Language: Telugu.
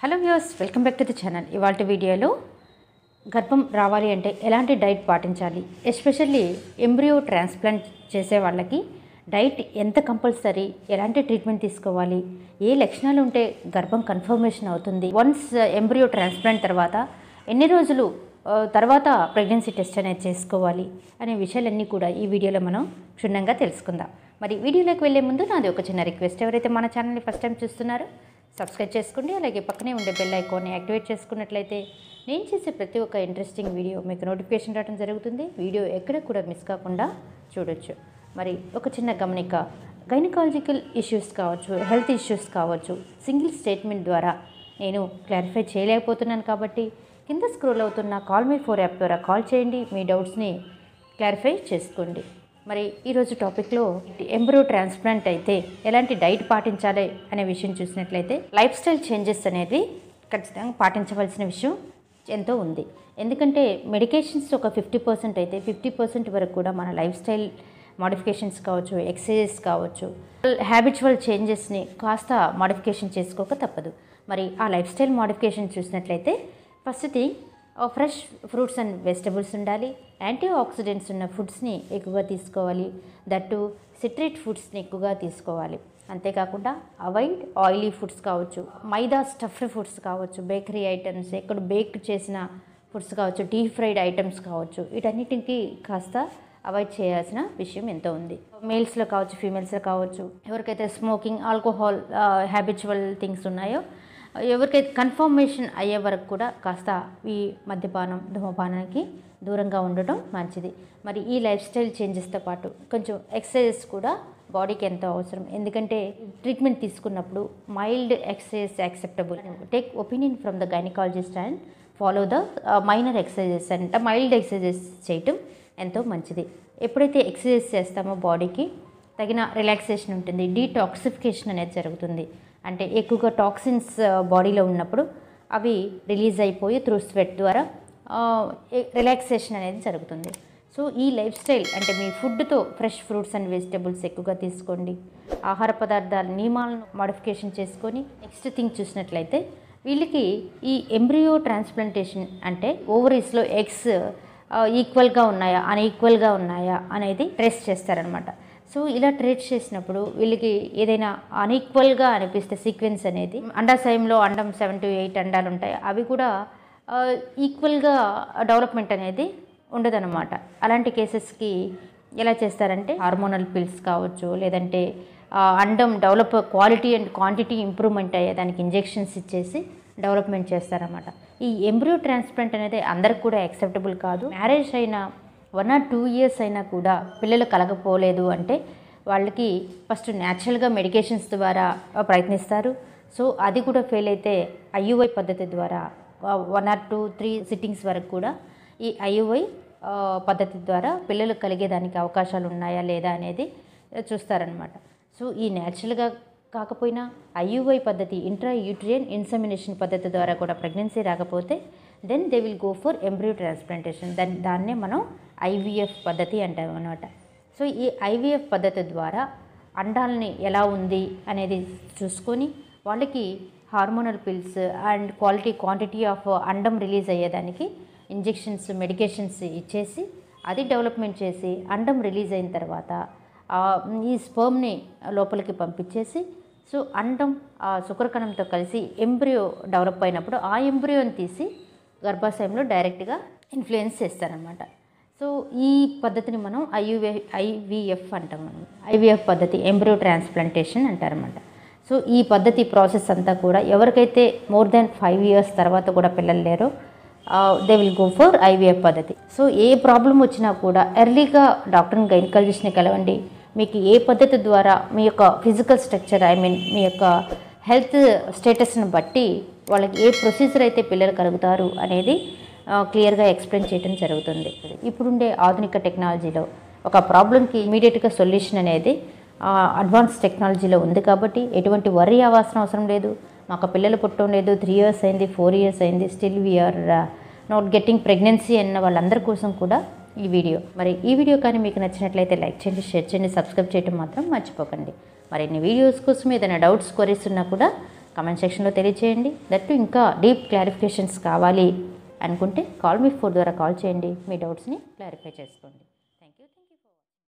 hello views welcome back to the channel ఇవాళ వీడియోలో గర్భం రావాలి అంటే ఎలాంటి డైట్ పాటించాలి ఎస్పెషల్లీ ఎంబ్రియో ట్రాన్స్ప్లాంట్ చేసే వాళ్ళకి డైట్ ఎంత కంపల్సరీ ఎలాంటి ట్రీట్మెంట్ తీసుకోవాలి ఏ లక్షణాలు ఉంటే గర్భం కన్ఫర్మేషన్ అవుతుంది వన్స్ ఎంబ్రియో ట్రాన్స్ప్లాంట్ తర్వాత ఎన్ని రోజులు ఆ, తర్వాత ప్రెగ్నెన్సీ టెస్ట్ అనేది చేసుకోవాలి అనే విషయాలన్నీ కూడా ఈ వీడియోలో మనం క్షుణ్ణంగా తెలుసుకుందాం మరి వీడియోలోకి వెళ్ళే ముందు నాది ఒక చిన్న రిక్వెస్ట్ ఎవరైతే మన ఛానల్ని ఫస్ట్ టైం చూస్తున్నారో సబ్స్క్రైబ్ చేసుకోండి అలాగే పక్కనే ఉండే బెల్ ఐకాన్ని యాక్టివేట్ చేసుకున్నట్లయితే నేను చేసే ప్రతి ఒక్క ఇంట్రెస్టింగ్ వీడియో మీకు నోటిఫికేషన్ రావడం జరుగుతుంది వీడియో ఎక్కడ కూడా మిస్ కాకుండా చూడొచ్చు మరి ఒక చిన్న గమనిక గైనకాలజికల్ ఇష్యూస్ కావచ్చు హెల్త్ ఇష్యూస్ కావచ్చు సింగిల్ స్టేట్మెంట్ ద్వారా నేను క్లారిఫై చేయలేకపోతున్నాను కాబట్టి కింద స్క్రోల్ అవుతున్న కాల్ మీ ఫోర్ యాప్ ద్వారా కాల్ చేయండి మీ డౌట్స్ని క్లారిఫై చేసుకోండి మరి ఈరోజు టాపిక్లో ఎంబ్రో ట్రాన్స్ప్లాంట్ అయితే ఎలాంటి డైట్ పాటించాలి అనే విషయం చూసినట్లయితే లైఫ్ స్టైల్ చేంజెస్ అనేది ఖచ్చితంగా పాటించవలసిన విషయం ఎంతో ఉంది ఎందుకంటే మెడికేషన్స్ ఒక ఫిఫ్టీ పర్సెంట్ అయితే ఫిఫ్టీ పర్సెంట్ వరకు కూడా మన లైఫ్ స్టైల్ మోడిఫికేషన్స్ కావచ్చు ఎక్సర్సైజెస్ కావచ్చు హ్యాబిచువల్ చేంజెస్ని కాస్త మోడిఫికేషన్ చేసుకోక తప్పదు మరి ఆ లైఫ్ స్టైల్ మోడిఫికేషన్ చూసినట్లయితే first thing fresh fruits and vegetables ఉండాలి యాంటీ ఆక్సిడెంట్స్ ఉన్న ఫుడ్స్ని ఎక్కువగా తీసుకోవాలి దట్టు సిట్రేట్ ఫుడ్స్ని ఎక్కువగా తీసుకోవాలి అంతేకాకుండా అవాయిడ్ ఆయిలీ ఫుడ్స్ కావచ్చు మైదా స్టఫ్డ్ ఫుడ్స్ కావచ్చు బేకరీ ఐటమ్స్ ఎక్కడ బేక్ చేసిన ఫుడ్స్ కావచ్చు డీప్ ఫ్రైడ్ ఐటమ్స్ కావచ్చు వీటన్నిటికి కాస్త అవాయిడ్ చేయాల్సిన విషయం ఎంతో ఉంది మేల్స్లో కావచ్చు ఫీమేల్స్లో కావచ్చు ఎవరికైతే స్మోకింగ్ ఆల్కహాల్ హ్యాబిచువల్ థింగ్స్ ఉన్నాయో ఎవరికైతే కన్ఫర్మేషన్ అయ్యే వరకు కూడా కాస్త ఈ మద్యపానం ధూమపానానికి దూరంగా ఉండటం మంచిది మరి ఈ లైఫ్ స్టైల్ చేంజెస్తో పాటు కొంచెం ఎక్సర్సైజెస్ కూడా బాడీకి ఎంతో అవసరం ఎందుకంటే ట్రీట్మెంట్ తీసుకున్నప్పుడు mild exercise acceptable take opinion from the gynaecologist and follow the minor exercises అంట మైల్డ్ ఎక్సర్సైజెస్ చేయటం ఎంతో మంచిది ఎప్పుడైతే ఎక్సర్సైజ్ చేస్తామో బాడీకి తగిన రిలాక్సేషన్ ఉంటుంది డీటాక్సిఫికేషన్ అనేది జరుగుతుంది అంటే ఎక్కువగా టాక్సిన్స్ బాడీలో ఉన్నప్పుడు అవి రిలీజ్ అయిపోయి త్రూ స్వెట్ ద్వారా రిలాక్సేషన్ అనేది జరుగుతుంది సో ఈ లైఫ్ స్టైల్ అంటే మీ ఫుడ్తో ఫ్రెష్ ఫ్రూట్స్ అండ్ వెజిటబుల్స్ ఎక్కువగా తీసుకోండి ఆహార పదార్థాల నియమాలను మాడిఫికేషన్ చేసుకొని నెక్స్ట్ థింగ్ చూసినట్లయితే వీళ్ళకి ఈ ఎంబ్రియో ట్రాన్స్ప్లాంటేషన్ అంటే ఓవరీస్లో ఎగ్స్ ఈక్వల్గా ఉన్నాయా అన్ఈక్వల్గా ఉన్నాయా అనేది ట్రేస్ చేస్తారనమాట సో ఇలా ట్రేస్ చేసినప్పుడు వీళ్ళకి ఏదైనా అన్ఈక్వల్గా అనిపిస్తే సీక్వెన్స్ అనేది అండాశయంలో అండం సెవెన్ టు ఎయిట్ అండాలు ఉంటాయి అవి కూడా ఈక్వల్గా డెవలప్మెంట్ అనేది ఉండదన్నమాట అలాంటి కేసెస్కి ఎలా చేస్తారంటే హార్మోనల్ పిల్స్ కావచ్చు లేదంటే ఆ, అండం develop quality and quantity improvement అయ్యే దానికి ఇంజెక్షన్స్ ఇచ్చేసి డెవలప్మెంట్ చేస్తారన్నమాట ఈ ఎంబ్రియో ట్రాన్స్ప్లాంట్ అనేది అందరికి కూడా యాక్సెప్టబుల్ కాదు మ్యారేజ్ అయిన వన్ ఆర్ టూ ఇయర్స్ అయినా కూడా పిల్లలు కలగపోలేదు అంటే వాళ్ళకి ఫస్ట్ న్యాచురల్గా మెడికేషన్స్ ద్వారా ప్రయత్నిస్తారు సో అది కూడా ఫెయిల్ అయితే ఐయుఐ పద్ధతి ద్వారా one or two three sittings వరకు కూడా ఈ ఐయుఐ పద్ధతి ద్వారా పిల్లలు కలిగేదానికి అవకాశాలు ఉన్నాయా లేదా అనేది చూస్తారనమాట సో ఈ న్యాచురల్గా కాకపోయినా ఐయుఐ పద్ధతి ఇంట్రా యూట్రియన్ ఇన్సమినేషన్ పద్ధతి ద్వారా కూడా ప్రెగ్నెన్సీ రాకపోతే then they will go for embryo transplantation దాన్ని దాన్నే మనం ఐవీఎఫ్ పద్ధతి అంటాం అనమాట సో ఈ ఐవీఎఫ్ పద్ధతి ద్వారా అండాలని ఎలా ఉంది అనేది చూసుకొని వాళ్ళకి hormonal pills and quality quantity of అండం రిలీజ్ అయ్యేదానికి ఇంజెక్షన్స్ మెడికేషన్స్ ఇచ్చేసి అది డెవలప్మెంట్ చేసి అండం రిలీజ్ అయిన తర్వాత ఆ, ఈ స్పర్మ్ని లోపలికి పంపించేసి సో అండం ఆ శుక్రకణంతో కలిసి ఎంబ్రియో డెవలప్ అయినప్పుడు ఆ ఎంబ్రియోని తీసి గర్భాశయంలో డైరెక్ట్గా ఇన్ఫ్లుయెన్స్ చేస్తారనమాట సో ఈ పద్ధతిని మనం ఐయువే ఐవిఎఫ్ అంటాం మనం ఐవిఎఫ్ పద్ధతి ఎంబ్రియో ట్రాన్స్ప్లాంటేషన్ అంటారనమాట సో ఈ పద్ధతి ప్రాసెస్ అంతా కూడా ఎవరికైతే మోర్ దాన్ ఫైవ్ ఇయర్స్ తర్వాత కూడా పిల్లలు లేరో they will go for IVF పద్ధతి సో ఏ ప్రాబ్లం వచ్చినా కూడా ఎర్లీగా డాక్టర్ని గైనకాలజిస్ట్ని కలవండి మీకు ఏ పద్ధతి ద్వారా మీ యొక్క ఫిజికల్ స్ట్రక్చర్ ఐ మీన్ మీ యొక్క హెల్త్ స్టేటస్ని బట్టి వాళ్ళకి ఏ ప్రొసీజర్ అయితే పిల్లలు కలుగుతారు అనేది క్లియర్గా ఎక్స్ప్లెయిన్ చేయడం జరుగుతుంది ఇప్పుడుండే ఆధునిక టెక్నాలజీలో ఒక ప్రాబ్లంకి ఇమీడియట్గా సొల్యూషన్ అనేది అడ్వాన్స్ టెక్నాలజీలో ఉంది కాబట్టి ఎటువంటి వరి అవ్వాల్సిన అవసరం లేదు మాకు పిల్లలు పుట్టడం లేదు త్రీ ఇయర్స్ అయింది ఫోర్ ఇయర్స్ అయింది still we're not getting pregnancy అన్న వాళ్ళందరి కోసం కూడా ఈ వీడియో మరి ఈ వీడియో కానీ మీకు నచ్చినట్లయితే లైక్ చేయండి షేర్ చేయండి సబ్స్క్రైబ్ చేయడం మాత్రం మర్చిపోకండి మరిన్ని వీడియోస్ కోసం ఏదైనా డౌట్స్ క్వరీస్ ఉన్నా కూడా కమెంట్ సెక్షన్లో తెలియచేయండి దట్టు ఇంకా డీప్ క్లారిఫికేషన్స్ కావాలి అనుకుంటే కాల్ మీ ఫోర్ ద్వారా కాల్ చేయండి మీ డౌట్స్ని క్లారిఫై చేసుకోండి